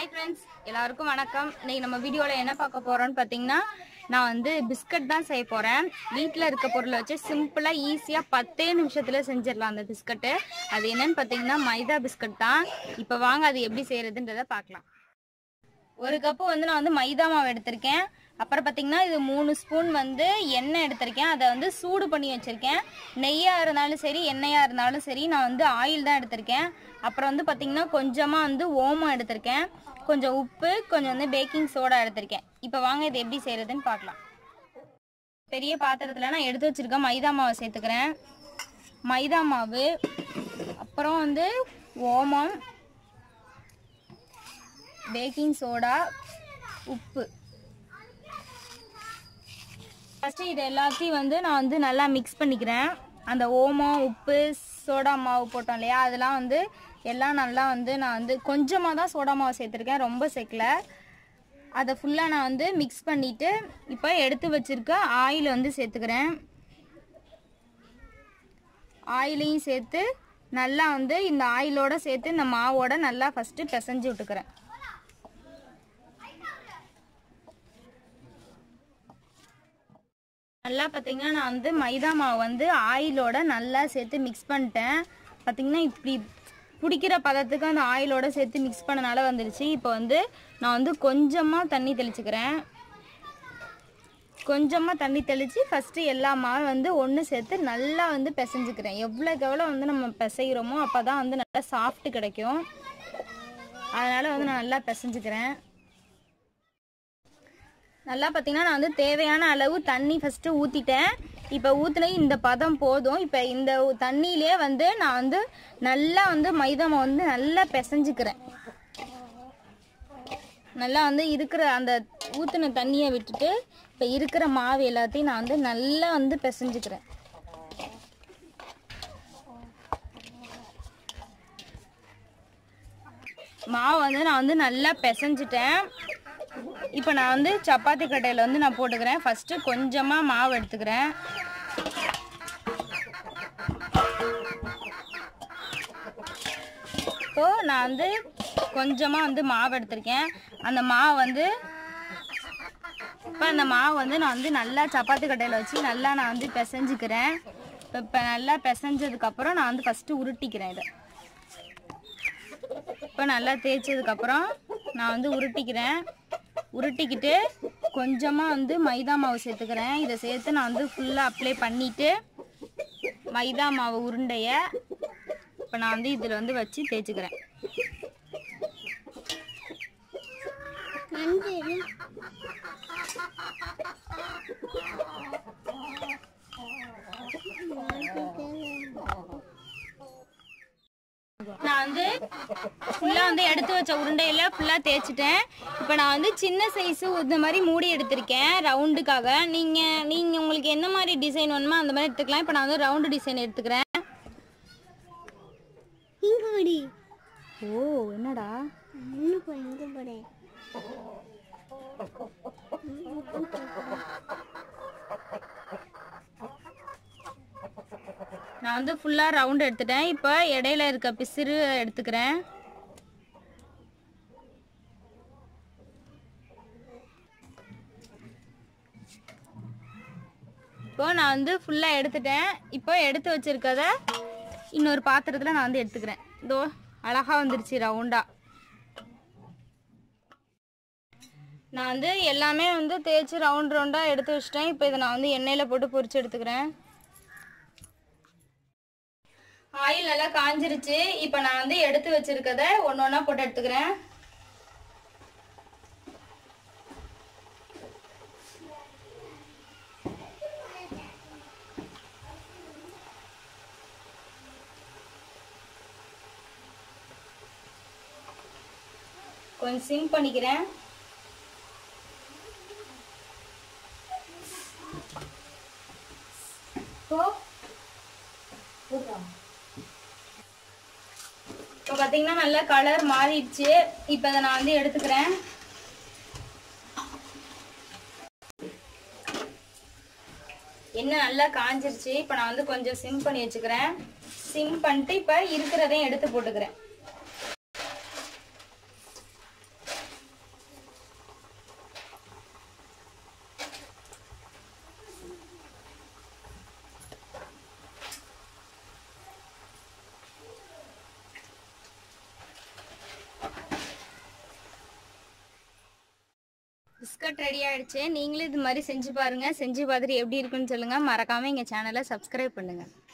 hi friends எல்லாருக்கும் வணக்கம் இன்னைக்கு நம்ம வீடியோவில் என்ன பார்க்க போறோம்னு பார்த்தீங்கன்னா நான் வந்து பிஸ்கட் தான் செய்ய போகிறேன் வீட்டில் இருக்க பொருளை வச்சு சிம்பிளாக ஈஸியாக பத்தே நிமிஷத்தில் செஞ்சிடலாம் அந்த பிஸ்கட்டு அது என்னன்னு பார்த்தீங்கன்னா மைதா பிஸ்கட் தான் இப்போ வாங்க அது எப்படி செய்யறதுன்றதை பார்க்கலாம் ஒரு கப்பு வந்து நான் வந்து மைதா மாவு எடுத்திருக்கேன் அப்புறம் பார்த்தீங்கன்னா இது மூணு ஸ்பூன் வந்து எண்ணெய் எடுத்திருக்கேன் அதை வந்து சூடு பண்ணி வச்சுருக்கேன் நெய்யாக இருந்தாலும் சரி எண்ணெயாக இருந்தாலும் சரி நான் வந்து ஆயில் தான் எடுத்திருக்கேன் அப்புறம் வந்து பார்த்தீங்கன்னா கொஞ்சமாக வந்து ஓமம் எடுத்திருக்கேன் கொஞ்சம் உப்பு கொஞ்சம் வந்து பேக்கிங் சோடா எடுத்திருக்கேன் இப்போ வாங்க இது எப்படி செய்கிறதுன்னு பார்க்கலாம் பெரிய பாத்திரத்தில் நான் எடுத்து வச்சுருக்கேன் மைதா மாவை சேர்த்துக்கிறேன் மைதா மாவு அப்புறம் வந்து ஓமம் பேக்கிங் சோடா உப்பு ஃபஸ்ட்டு இது எல்லாத்தையும் வந்து நான் வந்து நல்லா மிக்ஸ் பண்ணிக்கிறேன் அந்த ஓமம் உப்பு சோடா மாவு போட்டோம் இல்லையா அதெல்லாம் வந்து எல்லாம் நல்லா வந்து நான் வந்து கொஞ்சமாக தான் சோடா மாவு சேர்த்துருக்கேன் ரொம்ப சேர்க்கல அதை ஃபுல்லாக நான் வந்து மிக்ஸ் பண்ணிவிட்டு இப்போ எடுத்து வச்சுருக்க ஆயில் வந்து சேர்த்துக்கிறேன் ஆயிலையும் சேர்த்து நல்லா வந்து இந்த ஆயிலோட சேர்த்து இந்த மாவோட நல்லா ஃபஸ்ட்டு பிசைஞ்சு விட்டுக்கிறேன் நல்லா பார்த்தீங்கன்னா நான் வந்து மைதா மாவு வந்து ஆயிலோட நல்லா சேர்த்து மிக்ஸ் பண்ணிட்டேன் பார்த்தீங்கன்னா இப்படி பிடிக்கிற பதத்துக்கு அந்த ஆயிலோட சேர்த்து மிக்ஸ் பண்ணனால வந்துருச்சு இப்போ வந்து நான் வந்து கொஞ்சமாக தண்ணி தெளிச்சுக்கிறேன் கொஞ்சமாக தண்ணி தெளித்து ஃபஸ்ட்டு எல்லா மாவும் வந்து ஒன்று சேர்த்து நல்லா வந்து பிசைஞ்சுக்கிறேன் எவ்வளோக்கு எவ்வளோ வந்து நம்ம பிசைகிறோமோ அப்போ தான் வந்து நல்லா சாஃப்ட் கிடைக்கும் அதனால் வந்து நான் நல்லா பிசைஞ்சுக்கிறேன் நல்லா பார்த்தீங்கன்னா நான் வந்து தேவையான அளவு தண்ணி ஃபஸ்ட்டு ஊற்றிட்டேன் இப்போ ஊற்றின இந்த பதம் போதும் இப்போ இந்த தண்ணியிலே வந்து நான் வந்து நல்லா வந்து மைதா மாவு வந்து நல்லா பிசைஞ்சுக்கிறேன் நல்லா வந்து இருக்கிற அந்த ஊற்றின தண்ணியை விட்டுட்டு இப்போ இருக்கிற மாவு எல்லாத்தையும் நான் வந்து நல்லா வந்து பிசைஞ்சுக்கிறேன் மாவு வந்து நான் வந்து நல்லா பிசைஞ்சிட்டேன் இப்போ நான் வந்து சப்பாத்தி கட்டையில் வந்து நான் போட்டுக்கிறேன் ஃபஸ்ட்டு கொஞ்சமாக மாவு எடுத்துக்கிறேன் இப்போ நான் வந்து கொஞ்சமாக வந்து மாவு எடுத்திருக்கேன் அந்த மாவு வந்து இப்போ அந்த மாவு வந்து நான் வந்து நல்லா சப்பாத்தி கட்டையில் வச்சு நல்லா நான் வந்து பிசைஞ்சுக்கிறேன் இப்போ இப்போ நல்லா பிசைஞ்சதுக்கப்புறம் நான் வந்து ஃபஸ்ட்டு உருட்டிக்கிறேன் இதை இப்போ நல்லா தேய்ச்சதுக்கப்புறம் நான் வந்து உருட்டிக்கிறேன் உருட்டிக்கிட்டு கொஞ்சமாக வந்து மைதா மாவு சேர்த்துக்கிறேன் இதை சேர்த்து நான் வந்து ஃபுல்லாக அப்ளை பண்ணிவிட்டு மைதா மாவு உருண்டையை இப்போ நான் வந்து இதில் வந்து வச்சு தேய்ச்சிக்கிறேன் நான் வந்து ஃபுல்லாக வந்து எடுத்து வச்ச உருண்டையில ஃபுல்லாக தேய்ச்சிட்டேன் இப்போ நான் வந்து சின்ன சைஸு இந்த மாதிரி மூடி எடுத்திருக்கேன் ரவுண்டுக்காக நீங்கள் நீங்கள் உங்களுக்கு என்ன மாதிரி டிசைன் வேணுமோ அந்த மாதிரி எடுத்துக்கலாம் இப்போ நான் வந்து ரவுண்டு டிசைன் எடுத்துக்கிறேன் இங்க படி ஓ என்னடா இங்க போ இங்க போடு நான் வந்து ஃபுல்லாக ரவுண்ட் எடுத்துட்டேன் இப்போ இடையில இருக்க பிசிறு எடுத்துக்கிறேன் இப்போ நான் வந்து ஃபுல்லாக எடுத்துட்டேன் இப்போ எடுத்து வச்சிருக்கத இன்னொரு பாத்திரத்தில் நான் வந்து எடுத்துக்கிறேன் இதோ அழகாக வந்துருச்சு ரவுண்டாக நான் வந்து எல்லாமே வந்து தேய்ச்சி ரவுண்ட் ரவுண்டாக எடுத்து வச்சிட்டேன் இப்போ இதை நான் வந்து எண்ணெயில் போட்டு பொரிச்சு எடுத்துக்கிறேன் ஆயில் நல்லா காஞ்சிருச்சு இப்போ நான் வந்து எடுத்து வச்சிருக்கத ஒன்று ஒன்றா போட்டு எடுத்துக்கிறேன் கொஞ்சம் சிம் பண்ணிக்கிறேன் இப்போ இப்போ பார்த்தீங்கன்னா நல்லா கலர் மாறிடுச்சு இப்போ இதை நான் வந்து எடுத்துக்கிறேன் எண்ணெய் நல்லா காஞ்சிருச்சு இப்போ நான் வந்து கொஞ்சம் சிம் பண்ணி வச்சுக்கிறேன் சிம் பண்ணிட்டு இப்போ இருக்கிறதையும் எடுத்து போட்டுக்கிறேன் பிஸ்கட் ரெடி ஆயிடுச்சு நீங்களும் இது மாதிரி செஞ்சு பாருங்க செஞ்சு பார்த்துட்டு எப்படி இருக்குன்னு சொல்லுங்க மறக்காம எங்க சேனலை சப்ஸ்கிரைப் பண்ணுங்க